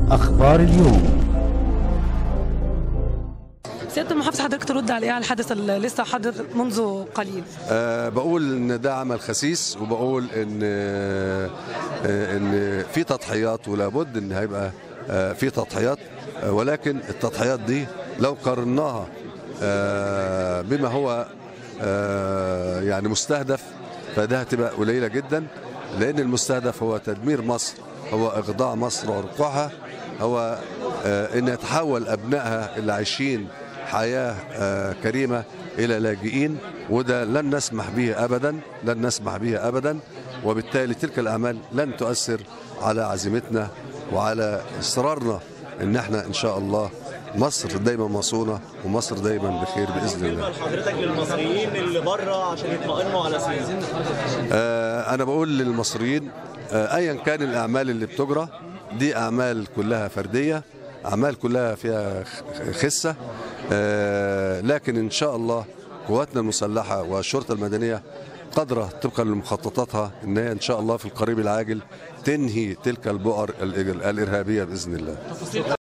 أخبار اليوم سياده المحافظ حضرتك ترد على ايه على الحدث اللي لسه حاضر منذ قليل أه بقول ان ده عمل خسيس وبقول ان آه، ان في تضحيات ولابد ان هيبقى آه، في تضحيات آه، ولكن التضحيات دي لو قارناها آه، بما هو آه، يعني مستهدف فده هتبقى قليله جدا لان المستهدف هو تدمير مصر هو اخضاع مصر وارقاعها هو آه، ان يتحول ابنائها اللي عايشين حياه آه، كريمه الى لاجئين وده لن نسمح به ابدا لن نسمح به ابدا وبالتالي تلك الاعمال لن تؤثر على عزيمتنا وعلى اصرارنا ان احنا ان شاء الله مصر دايما مصونه ومصر دايما بخير باذن الله. حضرتك للمصريين اللي بره عشان يطمئنوا على سينا آه، انا بقول للمصريين آه، ايا كان الاعمال اللي بتجرى دي اعمال كلها فرديه اعمال كلها فيها خ- خسه آه، لكن ان شاء الله قواتنا المسلحه والشرطه المدنيه قادره طبقا لمخططاتها ان هي ان شاء الله في القريب العاجل تنهي تلك البؤر الإج- الارهابيه باذن الله